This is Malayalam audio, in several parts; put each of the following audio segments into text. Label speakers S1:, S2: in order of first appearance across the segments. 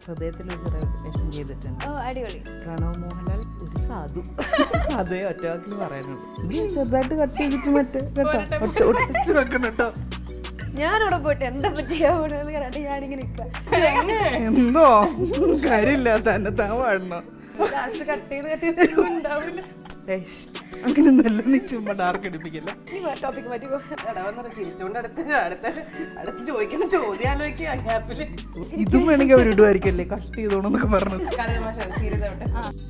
S1: ഹൃദയത്തിൽ ഒരു വേഷം ചെയ്തിട്ടുണ്ട്
S2: ഓ അടിപൊളി
S1: പ്രണവ് മോഹൻലാൽ ഒരു സാധു അതേ ഒറ്റവാക്കിൽ പറയാനുള്ളൂ നീ ചെറുതായിട്ട് കട്ട് ചെയ്തിട്ട് മറ്റേ കേട്ടോ ഒറ്റ- ഒട്ടിച്ച് വെക്കണം കേട്ടോ
S3: ഞാനവിടെ പോയിട്ട് എന്താ ചെയ്യാൻ പോണെന്ന് കണ്ടിട്ട് ഞാനിങ്ങനെ നിൽക്കാം
S1: എന്തോ കാര്യമില്ല തന്നെ താൻ പാടണം
S3: ലാസ്റ്റ് കട്ട് ചെയ്ത് കട്ട് ചെയ്ത് ഉണ്ടാവില്ല
S1: ഏയ്, അങ്ങനെ നല്ല നീ ചുമ്മാ ഡാർക്ക് അടിപ്പിക്കില്ല
S3: ഇനി ടോപ്പിക് മാറ്റി പോ
S4: എടാവെന്നറിയ ചിരിച്ചോണ്ട് അടുത്ത് അടുത്ത അടുത്ത് ചോദിക്കുന്ന ചോദ്യം ആലോചിക്കുക ഗ്യാപ്പില്
S1: ഇതും വേണമെങ്കിൽ അവർ ഇടുമായിരിക്കല്ലേ കട്ട് ചെയ്തോണെന്നൊക്കെ പറഞ്ഞത്
S4: കളയമാശ സീരിയസ് ആവട്ടെ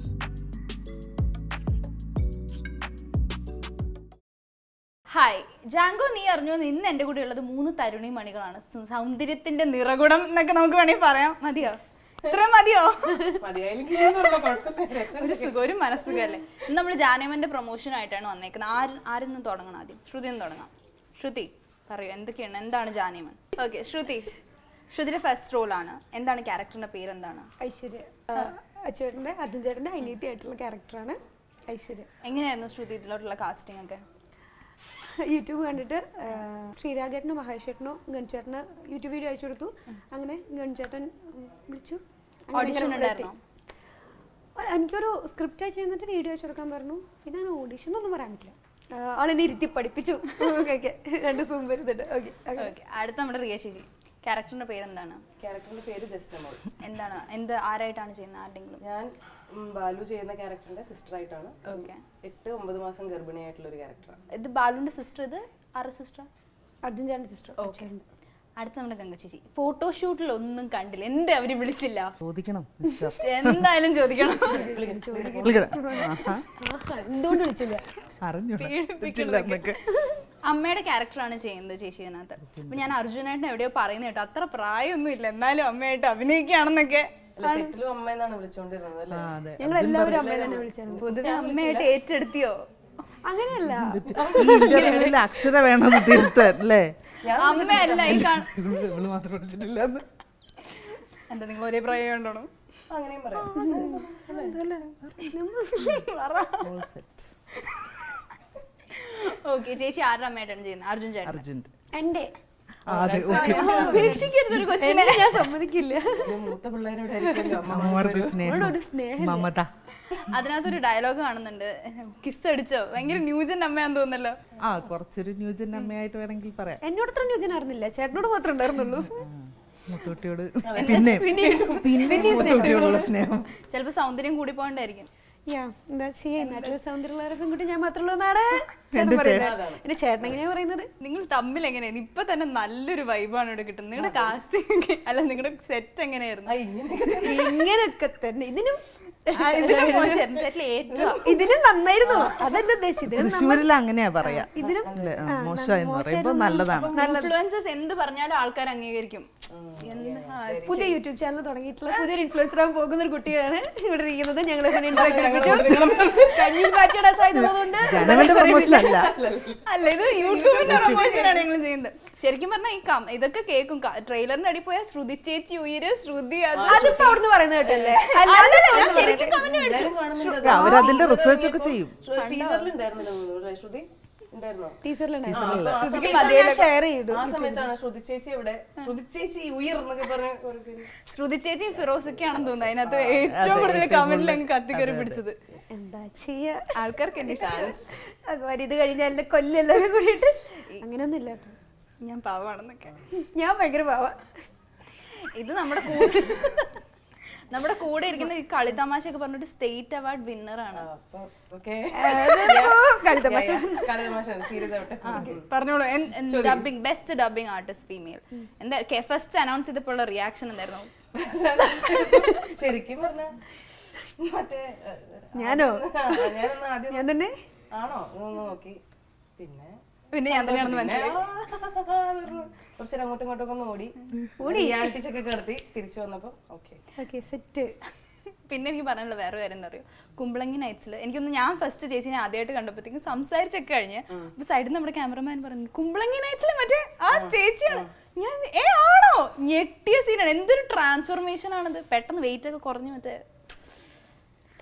S2: ഹായ് ജാങ്കോ നീ അറിഞ്ഞോ ഇന്ന് എൻ്റെ കൂടെ ഉള്ളത് മൂന്ന് തരുണി മണികളാണ് സ- സൗന്ദര്യത്തിന്റെ നിറകുടം എന്നൊക്കെ നമുക്ക് വേണമെങ്കിൽ പറയാം മതിയോ ഇത്രയും മതിയോ
S4: മതിയായില്ലെങ്കിൽ ഇതൊന്നുമല്ല, കുഴപ്പമില്ല രസം
S2: ഒരു സുഖം ഒരു മനസ്സുഖല്ലേ ഇന്ന് നമ്മൾ ജാനമന്റെ പ്രൊമോഷൻ ആയിട്ടാണ് വന്നേക്കുന്നത് ആര് ആരിന്ന് തുടങ്ങണം ആദ്യം ശ്രുതി നിന്ന് തുടങ്ങാം ശ്രുതി പറയൂ എന്തൊക്കെയാണ് എന്താണ് ജാനമൻ ഓക്കെ ശ്രുതി ശ്രുതിയുടെ ഫസ്റ്റ് റോളാണ് എന്താണ് ക്യാരക്ടറിന്റെ പേര് എന്താണ്
S3: ഐശ്വര്യ അച്ചുവേട്ടൻ്റെ അർജുൻ ചേട്ടൻ്റെ ഹൈലൈറ്റ് ആയിട്ടുള്ള ക്യാരക്ടറാണ് ഐശ്വര്യ
S2: എങ്ങനെയായിരുന്നു ശ്രുതി ഇതിലോട്ടുള്ള കാസ്റ്റിംഗ് ഒക്കെ
S3: യൂട്യൂബ് കണ്ടിട്ട് ആ, ശ്രീരാഗേട്ടനും മഹേഷേട്ടനും ഗൺചേട്ടന് യൂട്യൂബ് വീഡിയോ അയച്ചു കൊടുത്തു അങ്ങനെ ഗൺചേട്ടൻ ഉം, വിളിച്ചു അങ്ങനെ
S2: ഓഡിഷൻ
S3: ഇങ്ങനെ
S2: ഉണ്ടായിരുന്നോ
S3: എത്തി. എനിക്കൊരു സ്ക്രിപ്റ്റ് അയച്ചു തന്നിട്ട് വീഡിയോ അയച്ചു കൊടുക്കാൻ പറഞ്ഞു പിന്നെ ഞാൻ ഓഡിഷൻ ഒന്നും പറയാൻ പറ്റില്ല ആ, ആളെന്നെ ഇരുത്തി പഠിപ്പിച്ചു ഓക്കെ ഓക്കെ രണ്ട് സൂം വരുന്നുണ്ട് ഓക്കെ
S2: ഓക്കെ അടുത്ത നമ്മുടെ റിയ ചേച്ചി ക്യാരക്ടറിന്റെ പേര് എന്താണ്
S4: ക്യാരക്ടറിന്റെ പേര് ജസ്നമോൾ
S2: എന്താണ് എന്ത് ആരായിട്ടാണ് ചെയ്യുന്നത് ആരുടെങ്കിലും
S4: ഞാൻ ഉം, ബാലു ചെയ്യുന്ന ക്യാരക്ടറിന്റെ സിസ്റ്റർ ആയിട്ടാണ്
S2: ഓക്കെ
S4: എട്ട് ഒമ്പത് മാസം ഗർഭിണിയായിട്ടുള്ള ഒരു ക്യാരക്ടറാണ്
S2: ഇത് ബാലുവിന്റെ സിസ്റ്റർ ഇത് ആറ് സിസ്റ്റർ
S3: അർജുൻ ചേട്ടൻ്റെ സിസ്റ്റർ
S2: ഓക്കെ അടുത്ത നമ്മുടെ ഗംഗ ചേച്ചി ഫോട്ടോഷൂട്ടിൽ ഒന്നും കണ്ടില്ല എന്റെ അവര് വിളിച്ചില്ല
S1: ചോദിക്കണം
S2: എന്തായാലും ചോദിക്കണം
S1: വിളിക്കണം ആഹാ,
S3: എന്തുകൊണ്ട് വിളിച്ചില്ല
S1: അറിഞ്ഞു പറ്റില്ല എന്നൊക്കെ
S2: അമ്മയുടെ ക്യാരക്ടറാണ് ചെയ്യുന്നത് ചേച്ചി ഇതിനകത്ത് അപ്പൊ ഞാൻ അർജുനായിട്ട് എവിടെയോ പറയുന്ന കേട്ടോ അത്ര പ്രായമൊന്നും ഇല്ല എന്നാലും അമ്മയായിട്ട് അഭിനയിക്കുകയാണെന്നൊക്കെ
S4: അല്ല സെറ്റിലും അമ്മ എന്നാണ് വിളിച്ചോണ്ടിരുന്നത് അല്ലേ
S1: ആ, അതെ
S3: ഞങ്ങൾ എല്ലാവരും അമ്മയെ തന്നെ വിളിച്ചായിരുന്നു
S2: പൊതുവെ അമ്മയായിട്ട് ഏറ്റെടുത്തിയോ
S3: അങ്ങനെയല്ല
S1: ഈ ഇന്റർവ്യൂവിൽ അക്ഷര വേണം തിരുത്താൻ അല്ലേ
S2: അമ്മയല്ല ഈ കാണ
S1: ഇവള് ഇവള് മാത്രം വിളിച്ചിട്ടില്ല എന്ന്
S2: എന്താ നിങ്ങൾ ഒരേ പ്രായം ഉണ്ടോ
S4: അങ്ങനെയും പറയാം
S1: All set.
S2: ഓക്കെ ചേച്ചി ആരുടെ അമ്മയായിട്ടാണ് ചെയ്യുന്നത് അർജുൻ ചേട്ടൻ
S1: അർജന്റ്
S3: എന്റെ
S1: ആ, അതെ ഓക്കെ
S2: ഉപേക്ഷിക്കരുത് ഒരു കൊച്ചിനെ
S3: എന്നെ ഞാൻ സമ്മതിക്കില്ല
S4: ഇത് മൂത്ത പിള്ളേരോട് ആയിരിക്കുമല്ലോ അമ്മ
S1: അമ്മമാർക്ക് സ്നേഹം
S3: ഒരു സ്നേഹം
S1: മമത
S2: അതിനകത്തൊരു ഡയലോഗ് കാണുന്നുണ്ട് കിസ് അടിച്ചോ ഭയങ്കര ന്യൂജൻ അമ്മയാന്ന് തോന്നല്ലോ
S1: ആ കുറച്ചൊരു ന്യൂജൻ അമ്മയായിട്ട് വേണമെങ്കിൽ പറയാം
S3: എന്നോട് അത്ര ന്യൂജൻ അറിഞ്ഞില്ല ചേട്ടനോട് മാത്രമേ ഉണ്ടായിരുന്നുള്ളൂ
S1: മുത്തൂട്ടിയോട് പിന്നെ പിന്നെ മുത്തൂട്ടിയോടുള്ള സ്നേഹം
S2: ചിലപ്പോ സൗന്ദര്യം കൂടി പോകണ്ടായിരിക്കും
S3: യാ എന്താ ചെയ്യാ നാട്ടിലെ സൗന്ദര്യമുള്ള പെൺകുട്ടി ഞാൻ മാത്രമേ എന്നാണ്
S1: എന്റെ
S3: എന്റെ ചേട്ടൻ എങ്ങനെയാ പറയുന്നത്
S2: നിങ്ങൾ തമ്മിൽ എങ്ങനെയായിരുന്നു ഇപ്പൊ തന്നെ നല്ലൊരു വൈബാണ് ഇവിടെ കിട്ടുന്നത് നിങ്ങളുടെ കാസ്റ്റിംഗ് അല്ല നിങ്ങളുടെ സെറ്റ് എങ്ങനെയായിരുന്നു
S4: ആ, ഇങ്ങനെയൊക്കെ
S3: ഇങ്ങനെയൊക്കെ തന്നെ ഇതിനും
S2: ആ, ഇതിലും മോശമായിരുന്നു സെറ്റിൽ ഏറ്റവും
S3: ഇതിനും നന്നായിരുന്നു അതല്ല ഉദ്ദേശിച്ചത് ഇതിനും
S1: തൃശ്ശൂരിൽ അങ്ങനെയാ പറയാ
S3: ഇതിനും
S1: അല്ലേ? ആ, മോശമായെന്ന് പറയുമ്പോ നല്ലതാണ്
S2: ഇൻഫ്ലുവൻസേഴ്സ് എന്ത് പറഞ്ഞാലും ആൾക്കാർ അംഗീകരിക്കും എന്താ
S3: പുതിയ യൂട്യൂബ് ചാനൽ തുടങ്ങിയിട്ടുള്ള പുതിയൊരു ഇൻഫ്ലുവൻസർ ആകാൻ പോകുന്ന ഒരു കുട്ടിയാണ് ഇവിടെ ഇരിക്കുന്നത് ഞങ്ങൾ കഞ്ഞിയും കാച്ചയുടെ സാധ്യതകളുണ്ട്
S1: ജനവന്റെ പ്രൊമോഷൻ അല്ല
S2: അല്ല ഇത് യൂട്യൂബിന്റെ പ്രൊമോഷനാണ് ഞങ്ങൾ ചെയ്യുന്നത് ശരിക്കും പറഞ്ഞാൽ ഈ കം- ഇതൊക്കെ കേൾക്കും ട്രെയിലറിന്റെ അടി പോയാൽ ശ്രുതി ചേച്ചി ഉയര് ശ്രുതി അത്
S3: അതിപ്പോ അവിടുന്ന് പറയുന്നത് കേട്ടല്ലേ
S2: അല്ലല്ല, ഞാൻ ശരിക്കും കമന്റ് മേടിച്ചു
S1: അവരതിന്റെ റിസർച്ച് ഒക്കെ ചെയ്യും
S4: ടീച്ചറിൽ ഉണ്ടായിരുന്നല്ലോ തോന്നുന്നു, ശ്രുതി ഉണ്ടായിരുന്നോ
S3: ടീച്ചറിലുണ്ടായിരുന്നു ഷെയർ ചെയ്തു
S4: ആ സമയത്താണ് ശ്രുതി ചേച്ചി എവിടെ ശ്രുതി ചേച്ചി ഉയർ എന്നൊക്കെ പറഞ്ഞ ഒരു പേര്.
S2: ശ്രുതി ചേച്ചിയും ഫിറോസൊക്കെയാണെന്ന് തോന്നുന്നു അതിനകത്ത് ഏറ്റവും കൂടുതൽ കമന്റിൽ അങ്ങ് കത്തിക്കറി പിടിച്ചത്
S3: എന്താ ചെയ്യാ
S2: ആൾക്കാർക്ക് എന്നെ ഇഷ്ടം
S3: ഭഗവാൻ ഇത് കഴിഞ്ഞാൽ എന്നെ കൊല്ലെല്ലാവരും കൂടിയിട്ട് അങ്ങനെയൊന്നും ഇല്ല കേട്ടോ
S2: ഞാൻ പാവാണെന്നൊക്കെ
S3: ഞാൻ ഭയങ്കര പാവ
S2: ഇത് നമ്മുടെ കൂടെ നമ്മുടെ കൂടെ ഇരിക്കുന്ന ഈ കളിത്തമാശയൊക്കെ പറഞ്ഞിട്ട് സ്റ്റേറ്റ് അവാർഡ് വിന്നർ ആണ്
S4: അപ്പൊ ഓക്കെ
S3: കളിത്തമാശ
S4: കളി സീരിയസ് ആവട്ടെ
S2: പറഞ്ഞോളൂ dubbing best dubbing artist female എന്താ ഫസ്റ്റ് അനൗൺസ് ചെയ്തപ്പോൾ റിയാക്ഷൻ എന്തായിരുന്നു
S4: ശരിക്കും പറഞ്ഞ മറ്റേ
S3: ഞാനോ
S4: ഞാനൊന്ന് ആദ്യം
S3: ഞാൻ തന്നെ
S4: ആണോ ഒന്ന് നോക്കി പിന്നെ
S2: പിന്നെ ഞാൻ തന്നെയാണെന്ന് മനസ്സിലായി
S4: കുറച്ചേരം അങ്ങോട്ടും ഇങ്ങോട്ടും ഒക്കെ ഒന്ന് ഓടി റിയാലിറ്റി ചെക്ക് ഒക്കെ നടത്തി തിരിച്ചു വന്നപ്പോ ഓക്കെ
S3: ഓക്കെ സെറ്റ്
S2: പിന്നെ എനിക്ക് പറയാനുള്ള വേറെ കാര്യം എന്താ അറിയോ കുമ്പളങ്ങി നൈറ്റ്സിൽ എനിക്കൊന്ന് ഞാൻ ഫസ്റ്റ് ചേച്ചിനെ ആദ്യമായിട്ട് കണ്ടപ്പോഴത്തേക്കും സംസാരിച്ചൊക്കെ കഴിഞ്ഞ് അപ്പൊ സൈഡിൽ നമ്മുടെ ക്യാമറമാൻ പറഞ്ഞു കുമ്പളങ്ങി നൈറ്റ്സിൽ മറ്റേ ആ ചേച്ചിയാണ് ഞാൻ ഏ ആണോ ഞെട്ടിയ സീനാണ് എന്തൊരു ട്രാൻസ്ഫോർമേഷൻ ആണത് പെട്ടെന്ന് വെയിറ്റ് ഒക്കെ കുറഞ്ഞു മറ്റേ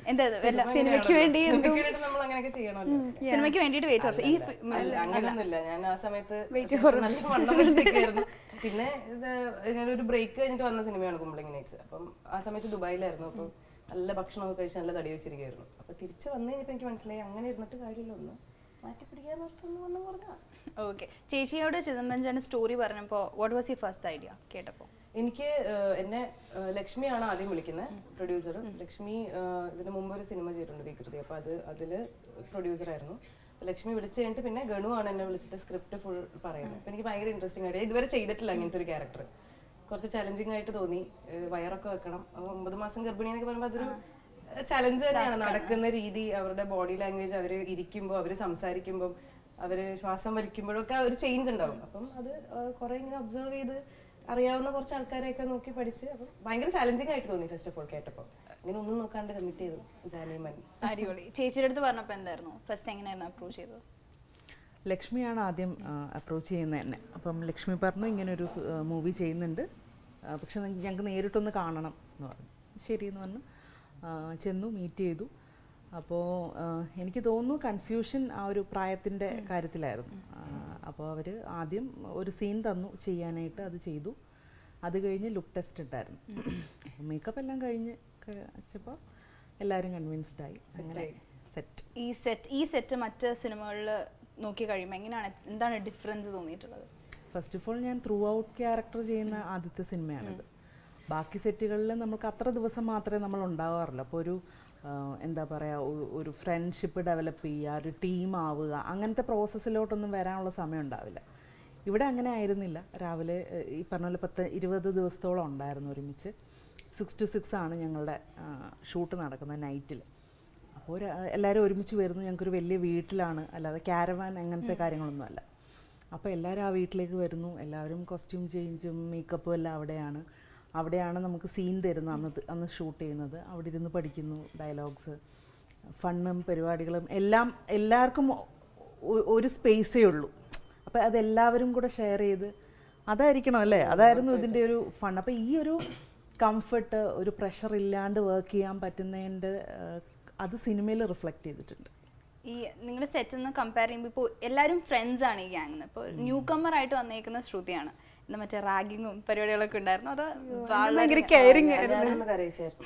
S2: എന്താ ഇത്? വല്ല
S3: സിനിമയ്ക്ക് വേണ്ടി
S4: സിനിമയ്ക്ക് വേണ്ടിയിട്ട് നമ്മൾ അങ്ങനെയൊക്കെ ചെയ്യണമല്ലോ
S2: സിനിമയ്ക്ക് വേണ്ടിയിട്ട് വെയിറ്റ് കുറച്ച് ഈ ഫി-
S4: അല്ല അങ്ങനെയൊന്നുമില്ല ഞാൻ ആ സമയത്ത്
S3: Weight
S4: നല്ല വണ്ണം വെച്ചിരിക്കുകയായിരുന്നു പിന്നെ ഇത് ഞാനൊരു ബ്രേക്ക് കഴിഞ്ഞിട്ട് വന്ന സിനിമയാണ് കുമ്പളിങ് നൈറ്റ്സ് അപ്പം ആ സമയത്ത് ദുബായിലായിരുന്നു അപ്പം നല്ല ഭക്ഷണമൊക്കെ കഴിച്ച് നല്ല തടി വെച്ചിരിക്കുകയായിരുന്നു അപ്പൊ തിരിച്ച് വന്നു കഴിഞ്ഞപ്പോൾ എനിക്ക് മനസ്സിലായി അങ്ങനെ ഇരുന്നിട്ട് കാര്യമില്ല ഒന്ന് മാറ്റി പിടിക്കാൻ ഓർത്തൊന്ന് വന്നു പറഞ്ഞാ
S2: ഓക്കെ ചേച്ചിയോട് ചിദംബരം സ്റ്റോറി പറഞ്ഞപ്പോൾ what was you first idea കേട്ടപ്പോൾ
S4: എനിക്ക് ഏഹ്, എന്നെ ഏഹ്, ലക്ഷ്മിയാണ് ആദ്യം വിളിക്കുന്നത് പ്രൊഡ്യൂസർ ലക്ഷ്മി ഏഹ്, ഇതിന് മുമ്പ് ഒരു സിനിമ ചെയ്തിട്ടുണ്ട് വികൃതി അപ്പോൾ അത് അതില് പ്രൊഡ്യൂസർ ആയിരുന്നു അപ്പൊ ലക്ഷ്മി വിളിച്ചു കഴിഞ്ഞിട്ട് പിന്നെ ഗണു ആണ് എന്നെ വിളിച്ചിട്ട് സ്ക്രിപ്റ്റ് ഫുൾ പറയുന്നത് അപ്പൊ എനിക്ക് ഭയങ്കര ഇൻട്രസ്റ്റിംഗ് ആയിട്ട് ഇതുവരെ ചെയ്തിട്ടില്ല അങ്ങനത്തെ ഒരു ക്യാരക്ടർ കുറച്ച് ചലഞ്ചിങ് ആയിട്ട് തോന്നി ഏഹ്, വയറൊക്കെ വെക്കണം അപ്പൊ ഒമ്പത് മാസം ഗർഭിണി എന്നൊക്കെ പറയുമ്പോൾ അതൊരു ചലഞ്ച് തന്നെയാണ് നടക്കുന്ന രീതി അവരുടെ ബോഡി ലാംഗ്വേജ് അവർ ഇരിക്കുമ്പോൾ അവർ സംസാരിക്കുമ്പോൾ അവർ ശ്വാസം വലിക്കുമ്പോഴൊക്കെ ഒരു ചേഞ്ച് ഉണ്ടാവും അപ്പം അത് കുറെ ഇങ്ങനെ ഒബ്സർവ് ചെയ്ത് അറിയാവുന്ന കുറച്ച് ആൾക്കാരെയൊക്കെ നോക്കി പഠിച്ച് അപ്പം ഭയങ്കര ചലഞ്ചിങ് ആയിട്ട് തോന്നി ഫസ്റ്റ് ഓഫ് ഓൾ കേട്ടപ്പോൾ ഇങ്ങനെ ഒന്നും നോക്കാണ്ട് കമ്മിറ്റ് ചെയ്തു ജാനിമൻ
S2: അടിപൊളി ചേച്ചിയുടെ അടുത്ത് പറഞ്ഞപ്പോൾ എന്തായിരുന്നു ഫസ്റ്റ് എങ്ങനെയായിരുന്നു അപ്രോച്ച് ചെയ്തത്
S1: ലക്ഷ്മിയാണ് ആദ്യം അപ്രോച്ച് ചെയ്യുന്നത് തന്നെ അപ്പം ലക്ഷ്മി പറഞ്ഞു ഇങ്ങനെ ഒരു മൂവി ചെയ്യുന്നുണ്ട് ആ, പക്ഷെ നി- ഞങ്ങൾക്ക് നേരിട്ടൊന്ന് കാണണം എന്ന് പറഞ്ഞു ശരി എന്ന് പറഞ്ഞു ആ, ചെന്നു മീറ്റ് ചെയ്തു അപ്പോൾ എനിക്ക് തോന്നുന്നു കൺഫ്യൂഷൻ ആ ഒരു പ്രായത്തിൻ്റെ കാര്യത്തിലായിരുന്നു അപ്പോൾ അവർ ആദ്യം ഒരു സീൻ തന്നു ചെയ്യാനായിട്ട് അത് ചെയ്തു അത് കഴിഞ്ഞ് ലുക്ക് ടെസ്റ്റ് ഉണ്ടായിരുന്നു മേക്കപ്പ് എല്ലാം കഴിഞ്ഞ് വെച്ചപ്പോൾ എല്ലാവരും കൺവിൻസ്ഡ് ആയി അങ്ങനെ സെറ്റ്
S2: ഈ സെറ്റ് ഈ സെറ്റ് മറ്റ് സിനിമകളിൽ നോക്കി കഴിയുമ്പോൾ എങ്ങനെയാണ് എന്താണ് ഡിഫറൻസ് തോന്നിയിട്ടുള്ളത്
S1: ഫസ്റ്റ് ഓഫ് ഓൾ ഞാൻ ത്രൂ ഔട്ട് ക്യാരക്ടർ ചെയ്യുന്ന ആദ്യത്തെ സിനിമയാണിത് ബാക്കി സെറ്റുകളിൽ നമുക്ക് അത്ര ദിവസം മാത്രമേ നമ്മൾ ഉണ്ടാവാറുള്ളൂ അപ്പോൾ ഒരു ആ, എന്താ പറയുക ഒരു ഫ്രണ്ട്ഷിപ്പ് ഡെവലപ്പ് ചെയ്യുക ഒരു ടീം ആവുക അങ്ങനത്തെ പ്രോസസ്സിലോട്ടൊന്നും വരാനുള്ള സമയം ഉണ്ടാവില്ല ഇവിടെ അങ്ങനെ ആയിരുന്നില്ല രാവിലെ ഏ, ഈ പറഞ്ഞ പോലെ പത്ത് ഇരുപത് ദിവസത്തോളം ഉണ്ടായിരുന്നു ഒരുമിച്ച് സിക്സ് ടു സിക്സ് ആണ് ഞങ്ങളുടെ ഷൂട്ട് നടക്കുന്നത് നൈറ്റിൽ അപ്പോൾ ഒരു- എല്ലാവരും ഒരുമിച്ച് വരുന്നു ഞങ്ങൾക്കൊരു വലിയ വീട്ടിലാണ് അല്ലാതെ ക്യാരവാൻ അങ്ങനത്തെ കാര്യങ്ങളൊന്നും അല്ല അപ്പോൾ എല്ലാവരും ആ വീട്ടിലേക്ക് വരുന്നു എല്ലാവരും കോസ്റ്റ്യൂം ചേഞ്ചും മേക്കപ്പും എല്ലാം അവിടെയാണ് അവിടെയാണ് നമുക്ക് സീൻ തരുന്നത് അന്ന് ത- അന്ന് ഷൂട്ട് ചെയ്യുന്നത് അവിടെ ഇരുന്ന് പഠിക്കുന്നു ഡയലോഗ്സ് ഫണ്ണും പരിപാടികളും എല്ലാം എല്ലാവർക്കും ഒ- ഒരു സ്പേസേ ഉള്ളൂ അപ്പോൾ അതെല്ലാവരും കൂടെ ഷെയർ ചെയ്ത് അതായിരിക്കണം അല്ലേ അതായിരുന്നു ഇതിൻ്റെ ഒരു ഫൺ അപ്പോൾ ഈ ഒരു കംഫർട്ട് ഒരു പ്രഷർ ഇല്ലാണ്ട് വർക്ക് ചെയ്യാൻ പറ്റുന്നതിൻ്റെ അത് സിനിമയിൽ റിഫ്ലക്റ്റ് ചെയ്തിട്ടുണ്ട്
S2: ഈ നിങ്ങളുടെ സെറ്റിൽ നിന്ന് കമ്പയർ ചെയ്യുമ്പോൾ ഇപ്പോൾ എല്ലാവരും ഫ്രണ്ട്സ് ആണ് ഈ ഗ്യാങ്ങിന് ഇപ്പോൾ ന്യൂ കമ്മർ ആയിട്ട് വന്നേക്കുന്ന ശ്രുതിയാണ് എന്താ മറ്റേ റാഗിങ്ങും പരിപാടികളൊക്കെ ഉണ്ടായിരുന്നു അത്
S3: ഭയങ്കര കെയറിങ്
S4: ഞാനൊന്ന് കരയിച്ചായിരുന്നു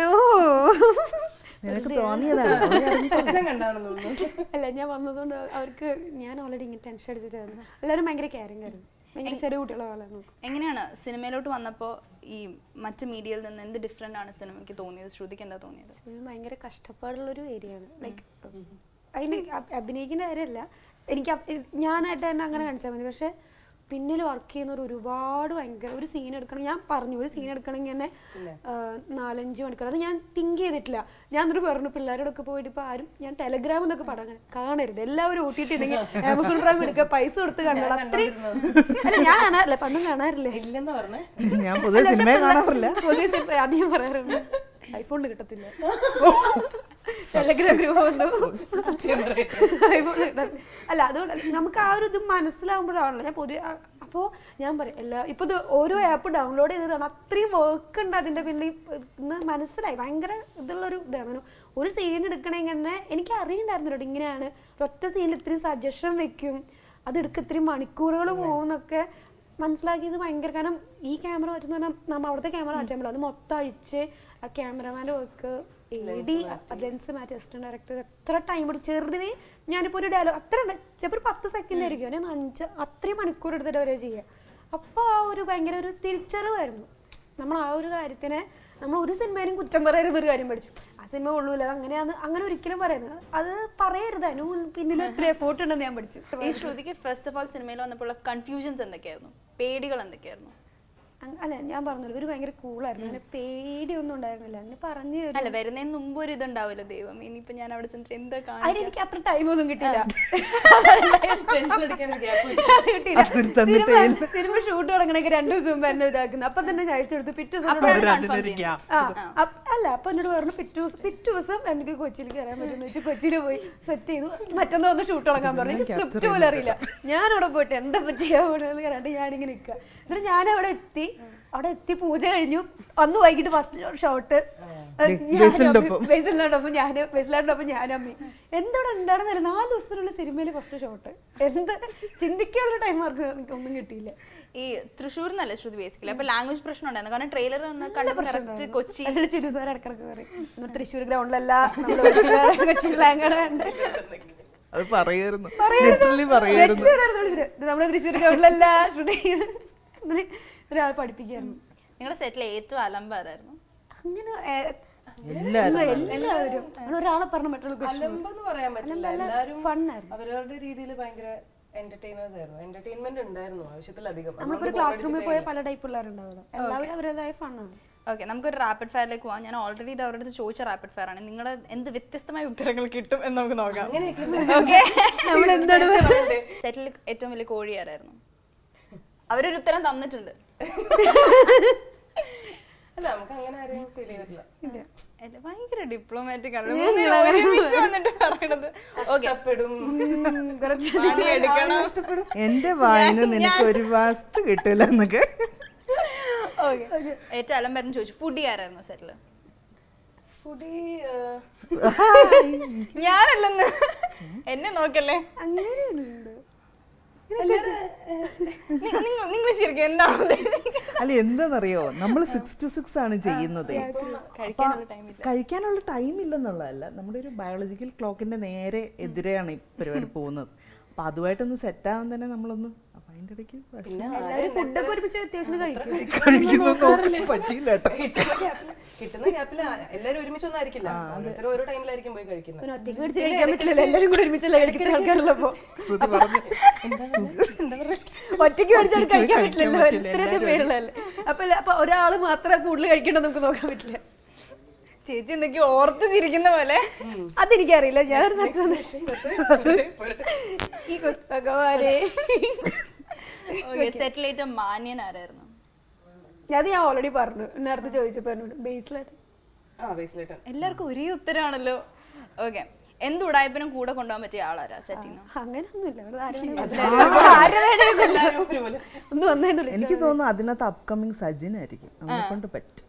S3: ഓ
S1: നിനക്ക് തോന്നിയതാണ് അവളെ അറിഞ്ഞ്
S4: സ്വപ്നം കണ്ടാണെന്ന് തോന്നുന്നു
S3: അല്ല ഞാൻ വന്നതുകൊണ്ട് അവർക്ക് ഞാൻ ഓൾറെഡി ഇങ്ങനെ ടെൻഷൻ അടിച്ചിട്ടായിരുന്നു എല്ലാവരും ഭയങ്കര കെയറിങ് ആയിരുന്നു ഭയങ്കര ചെറിയ കുട്ടികളെ പോലെ നോക്കും
S2: എങ്ങനെയാണ് സിനിമയിലോട്ട് വന്നപ്പോൾ ഈ മറ്റ് മീഡിയയിൽ നിന്ന് എന്ത് ഡിഫറെൻ്റ് ആണ് സിനിമയ്ക്ക് തോന്നിയത് ശ്രുതിക്ക് എന്താ തോന്നിയത്
S3: ഇത് ഭയങ്കര കഷ്ടപ്പാടുള്ളൊരു ഏരിയ ആണ് ലൈക്ക് അതിന് അഭി- അഭിനയിക്കുന്ന കാര്യമല്ല എനിക്ക് അഭി- ഞാനായിട്ട് തന്നെ അങ്ങനെ കാണിച്ചാൽ മതി പക്ഷെ പിന്നിൽ വർക്ക് ചെയ്യുന്നവർ ഒരുപാട് ഭയങ്കര ഒരു സീൻ എടുക്കണം ഞാൻ പറഞ്ഞു ഒരു സീൻ എടുക്കണമെങ്കിൽ തന്നെ ആ, നാലഞ്ച് മണിക്കൂർ അത് ഞാൻ തിങ്ക് ചെയ്തിട്ടില്ല ഞാൻ എന്നിട്ട് പറഞ്ഞു പിള്ളേരോടൊക്കെ പോയിട്ട് ഇപ്പൊ ആരും ഞാൻ ടെലഗ്രാം എന്നൊക്കെ പടം കാണ- കാണരുത് എല്ലാവരും ഓട്ടിട്ടുണ്ടെങ്കിൽ ആമസോൺ പ്രൈം എടുക്കുക പൈസ കൊടുത്ത് കണ്ടോളാം അത്രയും അല്ല ഞാൻ കാണാറില്ല പണ്ടും കാണാറില്ലേ
S4: ഇല്ലെന്നാ പറഞ്ഞേ
S1: ഞാൻ പൊതുവെ സിനിമ കാണാറില്ല
S3: പോലീസ് ഇപ്പൊ ആദ്യം പറയാറുണ്ട് ഐഫോണിൽ കിട്ടത്തില്ല ടെലഗ്രാം ഗ്രൂപ്പ് വന്നു ഐഫോൺ കിട്ടത്തില്ല. അല്ല അതുകൊണ്ട് നമുക്ക് ആ ഒരു ഇത് മനസ്സിലാവുമ്പോഴാണല്ലോ ഞാൻ പൊതുവെ ആ- അപ്പോ ഞാൻ പറയും എല്ലാ ഇപ്പൊ ഇത് ഓരോ ആപ്പ് ഡൗൺലോഡ് ചെയ്തതാണ് അത്രയും വർക്ക് ഉണ്ട് അതിന്റെ പിന്നിൽ ഇന്ന് മനസ്സിലായി ഭയങ്കര ഇതുള്ളൊരു ഇതാണ് ഒരു സീൻ എടുക്കണമെങ്കിൽ തന്നെ എനിക്ക് അറിയണ്ടായിരുന്നല്ലോ ഇങ്ങനെയാണ് ഒറ്റ സീനിൽ ഇത്രയും സജഷൻ വെക്കും അത് എടുക്ക ഇത്രയും മണിക്കൂറുകൾ പോകുന്നൊക്കെ മനസ്സിലാക്കിയത് ഭയങ്കര കാരണം ഈ ക്യാമറ പറ്റുന്ന പറഞ്ഞാൽ നമ്മൾ അവിടുത്തെ ക്യാമറ മാറ്റാൻ പറ്റില്ല അത് മൊത്തം അഴിച്ച് ആ ക്യാമറമാൻ്റെ വർക്ക് എഡി ലെൻസ് മാറ്റി അസിസ്റ്റന്റ് ഡയറക്ടർ എത്ര ടൈം എടുക്കും ചെറുതിന് ഞാനിപ്പോൾ ഒരു ഡയലോഗ് അത്ര ഉണ്ട് ചിലപ്പോൾ ഒരു പത്ത് സെക്കൻഡ് ആയിരിക്കും ഞാൻ അഞ്ച് അത്രയും മണിക്കൂർ എടുത്തിട്ട് അവരെ ചെയ്യുക അപ്പോൾ ആ ഒരു ഭയങ്കര ഒരു തിരിച്ചറിവായിരുന്നു നമ്മൾ ആ ഒരു കാര്യത്തിനെ നമ്മൾ ഒരു സിനിമയിലും കുറ്റം പറയരുത് ഒരു കാര്യം പഠിച്ചു ആ സിനിമ കൊള്ളൂല അത് അങ്ങനെയാണ് അങ്ങനെ ഒരിക്കലും പറയുന്നത് അത് പറയരുത് അതിന് മുൻ- പിന്നിൽ ഒത്തിരി എഫോർട്ട് ഉണ്ടെന്ന് ഞാൻ പഠിച്ചു
S2: ഈ ശ്രുതിക്ക് ഫസ്റ്റ് ഓഫ് ഓൾ സിനിമയിൽ വന്നപ്പോൾ കൺഫ്യൂഷൻസ് എന്തൊക്കെയായിരുന്നു പേടികൾ എന്തൊക്കെയായിരുന്നു
S3: അങ്- അല്ല ഞാൻ പറഞ്ഞല്ലോ ഇവര് ഭയങ്കര കൂളായിരുന്നു അങ്ങനെ പേടിയൊന്നും ഉണ്ടായിരുന്നില്ല അങ്ങനെ പറഞ്ഞു തരും.
S2: അല്ല വരുന്നതിന് മുമ്പ് ഒരു ഇതുണ്ടാവില്ല ദൈവം ഇനിയിപ്പോ ഞാൻ അവിടെ ചെന്നിട്ട് എന്താ കാണാൻ
S3: അതിനെനിക്ക് അത്ര ടൈമൊന്നും കിട്ടിയില്ല
S4: ടെൻഷൻ അടിക്കാൻ ഗ്യാപ്പ്
S3: കിട്ടിയില്ല
S1: അതിന് തന്നിട്ട്
S3: സിനിമ സിനിമ ഷൂട്ട് തുടങ്ങണേക്ക് രണ്ടു ദിവസം മുമ്പ് എന്നെ ഇതാക്കുന്നു അപ്പൊ തന്നെ ഞാൻ അയച്ചു കൊടുത്തു പിറ്റേ ദിവസം
S2: അപ്പോഴാണ്
S3: എന്നോട്
S2: confirm ചെയ്യുന്നത്.
S3: ആ അപ്പ- അല്ല അപ്പൊ എന്നോട് പറഞ്ഞു പിറ്റേ ദിവസം പിറ്റേ ദിവസം എനിക്ക് കൊച്ചിയിലേക്ക് വരാൻ പറ്റുമെന്ന് വെച്ച് കൊച്ചിയിൽ പോയി സെറ്റ് ചെയ്തു മറ്റൊന്ന് വന്ന് ഷൂട്ട് തുടങ്ങാൻ പറഞ്ഞു എനിക്ക് സ്ക്രിപ്റ്റ് പോലും അറിയില്ല ഞാൻ അവിടെ പോയിട്ട് എന്താ ഇപ്പൊ ചെയ്യാൻ പോണെന്ന് കണ്ടിട്ട് ഞാനിങ്ങനെ നിൽക്കുക എന്നിട്ട് ഞാൻ അവിടെ എത്തി അവിടെ എത്തി പൂജ കഴിഞ്ഞു അന്ന് വൈകിട്ട് ഫസ്റ്റ് ഷോട്ട്
S1: ബേസിലിന്റെ ഒപ്പം.
S3: ബേസിലിനോടൊപ്പം ഞാൻ ബേസിലാട്ടൊപ്പം ഞാനും അമ്മയും എന്തവിടെ ഉണ്ടായിരുന്നില്ല നാല് ദിവസത്തിനുള്ള സിനിമയിൽ ഫസ്റ്റ് ഷോട്ട് എന്ത് ചിന്തിക്കാനുള്ള ടൈം അവർക്ക് ഒന്നും കിട്ടിയില്ല
S2: ഈ തൃശ്ശൂർ എന്നല്ലേ ശ്രുതി ബേസിക്കലി അപ്പൊ ലാംഗ്വേജ് പ്രശ്നം ഉണ്ടായിരുന്നു കാരണം ട്രെയിലർ ഒന്ന് കണ്ടപ്പോൾ കറക്റ്റ് കൊച്ചി
S3: അതിൽ ചിരു സാർ ഇടക്കിടക്ക് പറയും "ഇന്ന് തൃശ്ശൂർ ഗ്രൗണ്ടിലല്ല നമ്മൾ കൊച്ചി സ്ലാങ്ങാണ് കണ്ടത്
S1: അത് പറയായിരുന്നു ലിറ്ററലി പറയായിരുന്നു
S3: നമ്മുടെ തൃശ്ശൂർ ഗ്രൗണ്ടിലല്ല ശ്രുതി അങ്ങനെ ഒരാൾ പഠിപ്പിക്കായിരുന്നു
S2: നിങ്ങളുടെ സെറ്റിൽ ഏറ്റവും അലമ്പാരായിരുന്നു
S3: അങ്ങനെ ഏ,
S1: എല്ലാവരും
S3: എല്ലാവരും അങ്ങനെ ഒരാളെ പറഞ്ഞ മറ്റുള്ള
S4: അലമ്പെന്ന് പറയാൻ പറ്റില്ല എല്ലാരും
S3: ഫണ്ണായിരുന്നു
S4: അവരവരുടെ രീതിയിൽ ഭയങ്കര എന്റർടൈനേഴ്സ് ആയിരുന്നു എന്റർടൈൻമെന്റ് ഉണ്ടായിരുന്നു ആവശ്യത്തിലധികം
S3: നമ്മളിപ്പോ ഒരു ക്ലാസ് റൂമിൽ പോയ പല ടൈപ്പ് പിള്ളേരുണ്ടാവും എല്ലാവരും അവരുടേതായ ഫണ്ണാണ്
S2: ഓക്കെ നമുക്കൊരു റാപ്പിഡ് ഫയറിലേക്ക് പോവാം ഞാൻ ഓൾറെഡി ഇത് അവരുടെ അടുത്ത് ചോദിച്ച റാപ്പിഡ് ഫയർ ആണ് നിങ്ങളുടെ എന്ത് വ്യത്യസ്തമായ ഉത്തരങ്ങൾ കിട്ടും എന്ന് നമുക്ക് നോക്കാം ഓക്കെ സെറ്റിൽ ഏറ്റവും വലിയ കോഴി ആരായിരുന്നു അവരൊരു ഉത്തരം തന്നിട്ടുണ്ട്
S4: അല്ല നമുക്ക് അങ്ങനെ ആരെയും ഫീൽ ചെയ്തിട്ടില്ല
S2: അല്ല, ഭയങ്കര ഡിപ്ലോമാറ്റിക് ആണ് മൂന്നുപേരും ഒരുമിച്ച് വന്നിട്ട് പറയണത് ഓക്കെ
S4: ഇഷ്ടപ്പെടും
S2: പണി എടുക്കണം
S1: എന്റെ വായന നിനക്ക് ഒരു വസ്തു കിട്ടില്ല എന്നൊക്കെ
S2: ഓക്കെ ഏറ്റവും അലമ്പായിരുന്നു ചോദിച്ചു ഫുഡി ആരായിരുന്നു സെറ്റില്
S4: ഫുഡി
S2: ഞാനല്ലെന്ന് എന്നെ നോക്കല്ലേ
S3: അങ്ങനെയുണ്ട്
S2: നിങ്ങൾ നിങ്ങൾ ശരിക്കും എന്താണ് ഉദ്ദേശിക്കുന്നത്?
S1: അല്ല എന്താണെന്നറിയോ നമ്മൾ സിക്സ് ടു സിക്സ് ആണ് ചെയ്യുന്നത്
S2: കഴിക്കാനുള്ള time ഇല്ല.
S1: കഴിക്കാനുള്ള ടൈം ഇല്ലെന്നുള്ളതല്ല നമ്മുടെ ഒരു ബയോളജിക്കൽ ക്ലോക്കിന്റെ നേരെ എതിരെയാണ് ഈ പരിപാടി പോകുന്നത് അപ്പൊ അതുമായിട്ടൊന്ന് സെറ്റ് ആവാൻ തന്നെ നമ്മളൊന്ന് അപ്പൊ അതിന്റെ ഇടയ്ക്ക് ഭക്ഷണം
S3: എല്ലാവരും ഫുഡൊക്കെ ഒരുമിച്ച് അത്യാവശ്യം കഴിക്കും
S1: കഴിക്കുന്നത് നോക്കാൻ പറ്റിയില്ല കേട്ടോ
S4: കിട്ടുന്ന ഗ്യാപ്പിൽ എല്ലാരും ഒരുമിച്ചൊന്നും ആയിരിക്കില്ല ഓരോരുത്തരും ഓരോ ടൈമിലായിരിക്കും പോയി കഴിക്കുന്നത്
S3: പിന്നെ ഒറ്റയ്ക്ക് മേടിച്ച് കഴിക്കാൻ പറ്റില്ലല്ലോ എല്ലാവരും കൂടെ ഒരുമിച്ചല്ല കഴിക്കുന്ന ആൾക്കാരുള്ളപ്പോ
S1: ശ്രുതി പറഞ്ഞു
S3: ഒറ്റയ്ക്ക് മേടിച്ചാൽ കഴിക്കാൻ
S1: കഴിക്കാൻ
S3: പറ്റില്ലല്ലോ
S1: പറ്റില്ല,
S3: ഇത്രയും പേരുള്ളതല്ലേ അപ്പൊ അപ്പൊ ഒരാള് മാത്രം കൂടുതൽ കഴിക്കണമെന്ന് നമുക്ക് നോക്കാൻ പറ്റില്ല
S2: ചേച്ചി എന്തൊക്കെയോ ഓർത്ത് ചിരിക്കുന്ന പോലെ
S3: അതെനിക്കറിയില്ല ഞാനൊരു സത്യം ഈ പുസ്തകമാരെ
S2: സെറ്റിൽ ഏറ്റവും മാന്യൻ ആരായിരുന്നു
S3: അത് ഞാൻ ഓൾറെഡി പറഞ്ഞു നേരത്തെ ചോദിച്ചപ്പോ എന്നോട് ബേസിലായിട്ട്
S4: ആ ബേസിലേട്ടൻ
S2: എല്ലാവർക്കും ഒരേ ഉത്തരമാണല്ലോ ഓക്കെ എന്ത് ഉടായ്പനും കൂടെ കൊണ്ടുപോകാൻ പറ്റിയ ആളാരാ സെറ്റിൽ നിന്ന്
S3: അങ്ങനെയൊന്നുമില്ല ഇവിടെ ആരും ആരും
S4: എല്ലാവരും ഒരുപോലെ
S3: ഒന്ന് വന്നേന്ന്
S1: എനിക്ക് തോന്നുന്നു അതിനകത്ത് അപ്കമിങ് സജിൻ ആയിരിക്കും അവനെ കൊണ്ട് പറ്റും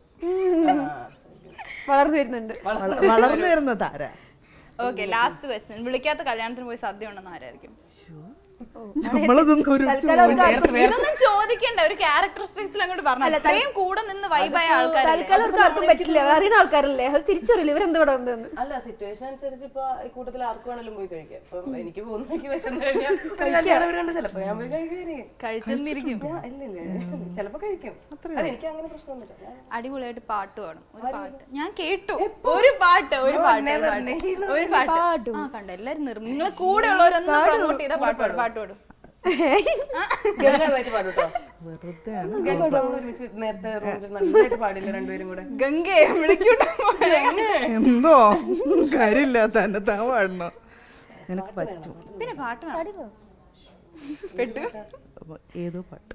S3: വളർന്നു വരുന്നുണ്ട്
S1: വള- വളർന്നു വരുന്ന താര
S2: ഓക്കെ ലാസ്റ്റ് ക്വസ്റ്റ്യൻ വിളിക്കാത്ത കല്യാണത്തിന് പോയി സദ്യ ഉണ്ടെന്ന് ആരായിരിക്കും
S1: നമ്മളതൊന്നും ഒരു
S3: തൽക്കാലം അവർക്ക് ആർക്കും
S2: ഇതൊന്നും ചോദിക്കണ്ട ഒരു ക്യാരക്ടറിസ്റ്റിക്സിൽ അങ്ങോട്ട് പറഞ്ഞു അത്രയും കൂടെ നിന്ന് വൈബായ ആൾക്കാരല്ലേ
S3: തൽക്കാലം അവർക്ക് ആർക്കും പറ്റില്ല അവർ അറിയുന്ന ആൾക്കാരല്ലേ അത് തിരിച്ചറിയില്ല ഇവരെന്ത് ഇവിടെ വന്നതെന്ന്
S4: അല്ല സിറ്റുവേഷൻ അനുസരിച്ച് ഇപ്പൊ ഈ കൂട്ടത്തിൽ ആർക്ക് വേണേലും പോയി കഴിക്കാം ഇപ്പൊ എനിക്ക് പോകുന്ന എനിക്ക് വിശന്ന് കഴിഞ്ഞാൽ ഒരു കല്യാണം ഇവിടെ ഉണ്ട് ചിലപ്പോ ഞാൻ പോയി കഴിക്കും
S2: കഴിച്ചെന്നിരിക്കും
S4: ഇല്ല ഇല്ല ചിലപ്പോ കഴിക്കും അല്ല എനിക്ക് അങ്ങനെ പ്രശ്നമൊന്നുമില്ല ഞാൻ
S2: അടിപൊളിയായിട്ട് പാട്ട് പാടും ഒരു പാട്ട് ഞാൻ കേട്ടു ഒരു പാട്ട് ഒരു പാട്ട് ഒരു പാട്ട് ഒരു പാട്ട് ആ കണ്ട എല്ലാരും നിർ നിങ്ങളെ കൂടെ ഉള്ളവരൊന്നും പ്രൊമോട്ട് ചെയ്ത പാട്ട് പാടും പാട്ട് പാടും
S4: ഗംഗാനായിട്ട് പാടുട്ടോ
S1: വെറുതെ
S4: ഗംഗ നമ്മൾ ഒരുമിച്ച് നേരത്തെ റൂമിൽ നന്നായിട്ട് പാടില്ല രണ്ടുപേരും കൂടെ
S2: ഗംഗയെ വിളിക്കൂട്ടോ
S1: എന്തോ കാര്യമില്ല തന്നെ താൻ പാടണോ നിനക്ക് പറ്റും
S2: പിന്നെ പാട്ട് പാടുമോ പെട്ടു
S1: അപ്പൊ ഏതോ പാട്ട്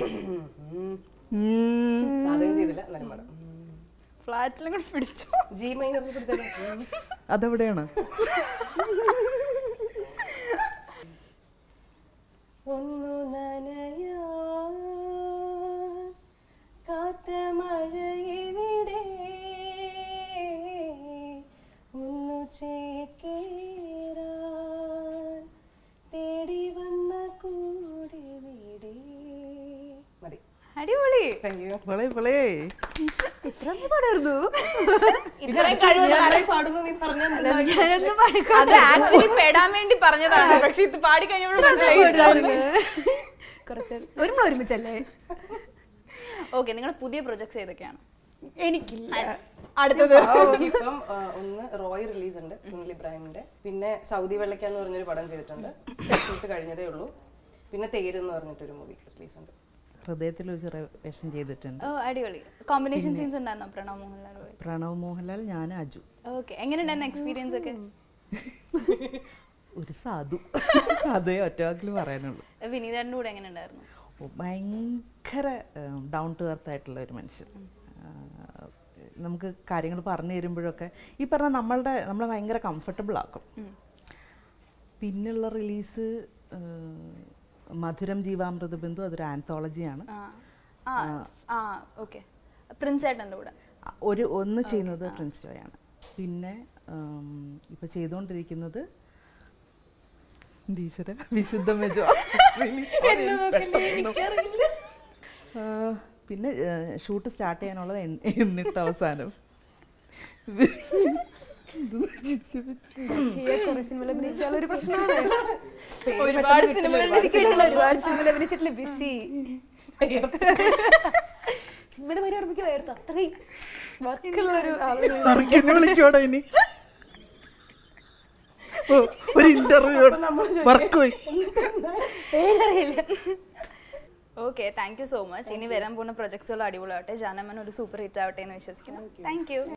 S4: സാധകം ചെയ്തില്ല എന്നാലും പാടാം
S2: ഫ്ലാറ്റിലും കൂടെ പിടിച്ചോ
S4: ജി മൈനറിൽ പിടിച്ചാൽ
S1: അതെവിടെയാണ്
S4: ഒന്നു നനയാൻ കാത്ത മഴയിവിടെ ഒന്നു ചേക്കേറാൻ തേടി വന്ന കൂടെ വീടേ മതി
S2: അടിപൊളി
S4: താങ്ക് യു
S1: വളേ വളേ
S3: ഇത്ര പാടായിരുന്നു
S2: ഇത്രയും കഴിവുള്ള
S4: പാടുന്നു നീ പറഞ്ഞാൽ
S3: ഞാനൊന്നും പാടി
S2: അത് ആക്ച്വലി പെടാൻ വേണ്ടി പറഞ്ഞതാണ് പക്ഷെ ഇത് പാടി കഴിഞ്ഞപ്പോഴും
S3: കുറച്ച് ഒരു നമ്മൾ ഒരുമിച്ചല്ലേ
S2: ഓക്കെ നിങ്ങളുടെ പുതിയ പ്രൊജക്ട്സ് ഏതൊക്കെയാണ്
S3: എനിക്കില്ല
S2: അടുത്തത്
S4: ഇപ്പം ആ, ഒന്ന് റോയ് റിലീസ് ഉണ്ട് സുനിൽ ഇബ്രാഹിമിന്റെ പിന്നെ സൗദി വെള്ളയ്ക്ക എന്ന് പറഞ്ഞൊരു പടം ചെയ്തിട്ടുണ്ട് ഷൂട്ട് കഴിഞ്ഞതേ ഉള്ളൂ പിന്നെ തേര് എന്ന് പറഞ്ഞിട്ടൊരു മൂവി റിലീസ് ഉണ്ട്
S1: ഹൃദയത്തിൽ ഒരു ചെറിയ വേഷം ചെയ്തിട്ടുണ്ട്
S2: ഓ അടിപൊളി കോമ്പിനേഷൻ സീൻസ് ഉണ്ടായിരുന്നോ പ്രണവ് മോഹൻലാൽ വഴി
S1: പ്രണവ് മോഹൻലാൽ ഞാൻ അജു
S2: ഓക്കെ എങ്ങനെയുണ്ടായിരുന്നു എക്സ്പീരിയൻസ് ഒക്കെ
S1: ഒരു സാധു അതേ ഒറ്റവാക്കിൽ പറയാനുള്ളൂ
S2: വിനീതന്റെ കൂടെ എങ്ങനെ ഉണ്ടായിരുന്നു
S1: ഓ, ഭയങ്കര ഡൗൺ ടു എർത്ത് ആയിട്ടുള്ള ഒരു മനുഷ്യൻ ആ, നമുക്ക് കാര്യങ്ങൾ പറഞ്ഞു തരുമ്പോഴൊക്കെ ഈ പറഞ്ഞ നമ്മളുടെ നമ്മളെ ഭയങ്കര കംഫർട്ടബിൾ ആക്കും പിന്നുള്ള റിലീസ് മധുരം ജീവാമൃത ബിന്ദു അതൊരു ആന്തോളജിയാണ്
S2: ആ ആ ആ ഓക്കെ പ്രിൻസ് ഏട്ടൻ്റെ കൂടെ
S1: ആ, ഒരു ഒന്ന് ചെയ്യുന്നത് പ്രിൻസ് ജോയാണ് പിന്നെ ഉം, ഇപ്പൊ ചെയ്തുകൊണ്ടിരിക്കുന്നത് ഈശ്വര വിശുദ്ധ മെജോ ആ, പിന്നെ ഷൂട്ട് സ്റ്റാർട്ട് ചെയ്യാനുള്ളത് എൻ- എന്നിട്ട് അവസാനം
S3: കുറെ സിനിമയിൽ അഭിനയിച്ചാൽ ഒരു പ്രശ്നമാണ്
S2: ഒരുപാട് സിനിമകൾ
S3: ഒരുപാട് സിനിമയിൽ അഭിനയിച്ചിട്ടില്ല ബിസി സിനിമയുടെ പേര് ഓർമ്മിക്കുമായിരുന്നു അത്രയും വർക്കുള്ള ഒരു ആളാണ്.
S1: നറുക്കെന്നെ വിളിക്കോടെ ഇനി ഓ, ഒരു ഇന്റർവ്യൂ വർക്ക് പോയി
S3: പേരറിയില്ല
S2: okay thank you so much ഇനി വരാൻ പോകുന്ന പ്രൊജക്ട്സുകൾ അടിപൊളിയാവട്ടെ ജാനമൻ ഒരു സൂപ്പർ ഹിറ്റ് ആവട്ടെ എന്ന് വിശ്വസിക്കുന്നു താങ്ക് യു